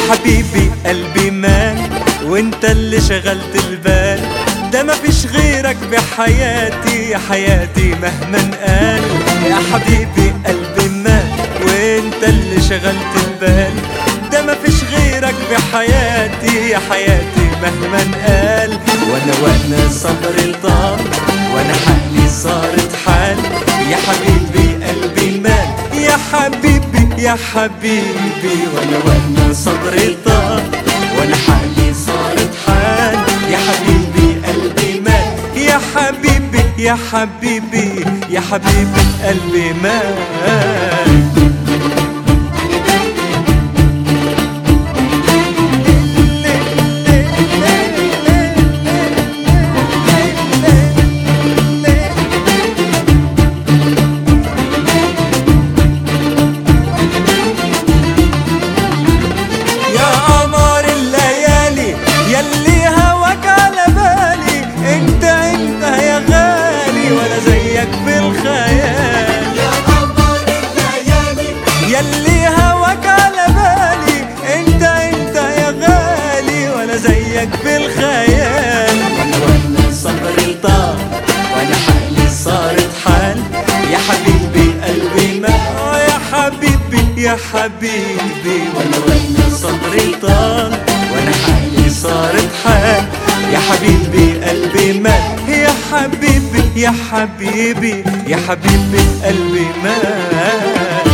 حبيبي قلبي مال وانت اللي شغلت البال ده مفيش غيرك بحياتي يا حياتي مهما قال يا حبيبي قلبي مال وانت اللي شغلت البال ده مفيش غيرك بحياتي يا حياتي مهما قال وانا وانا صبري طال وانا حالي صارت حال يا حبيبي قلبي مال يا حبيبي يا حبيبي وانا وانا صبري طال وانا حالي صارت حال يا حبيبي قلبي مال يا حبيبي يا حبيبي يا حبيبي قلبي مال يا قمر الليالي يلي هواك على بالي انت انت يا غالي ولا زيك في الخيال يا قمر الليالي يلي هواك على بالي انت انت يا غالي ولا زيك في الخيال وانا وانا صبري طار وانا حالي صارت حال يا حبيبي قلبي ما يا حبيبي يا حبيبي وانا وانا صبري طال وانا حالي صارت حال يا حبيبي قلبي مات يا حبيبي يا حبيبي يا حبيبي قلبي مات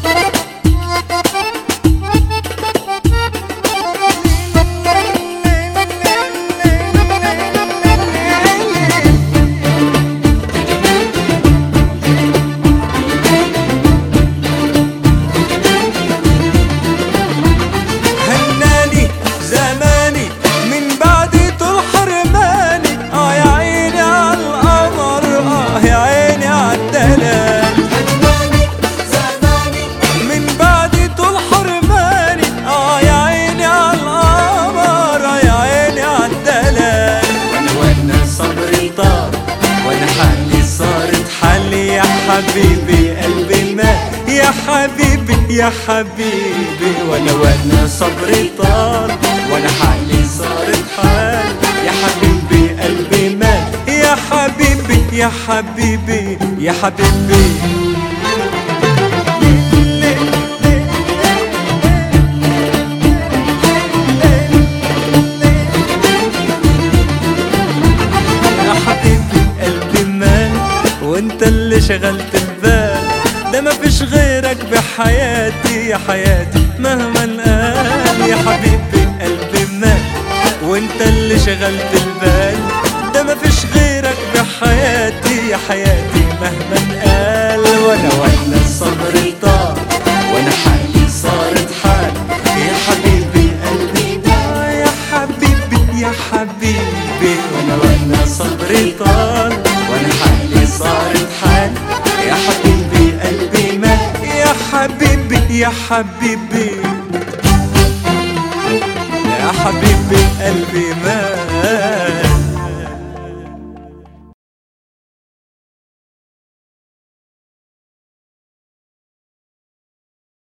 هناني زماني من بعد طول حرماني اه يا عيني على القمر اه يا عيني على الدلال هناني زماني من بعد طول حرماني اه يا عيني على القمر اه يا عيني على الدلال وانا وانا صبري طار وانا حالي صارت حالي يا حبيبي قلبي مات يا حبيبي يا حبيبي وانا وانا صبري طار وانا حالي صارت حال يا حبيبي قلبي مات يا حبيبي يا حبيبي يا حبيبي يا حبيبي قلبي مال وانت اللي شغلت البال ده مفيش غيرك بحياتي يا حياتي مهما قال يا حبيبي قلبي مال وانت اللي شغلت البال ده مفيش غيرك بحياتي يا حياتي مهما قال وانا وانا صبري طار وانا حالي صارت حال يا حبيبي قلبي ده يا حبيبي يا حبيبي وانا وانا صبري طال وانا حالي صارت حال يا حبيبي قلبي مات يا حبيبي يا حبيبي يا حبيبي قلبي مات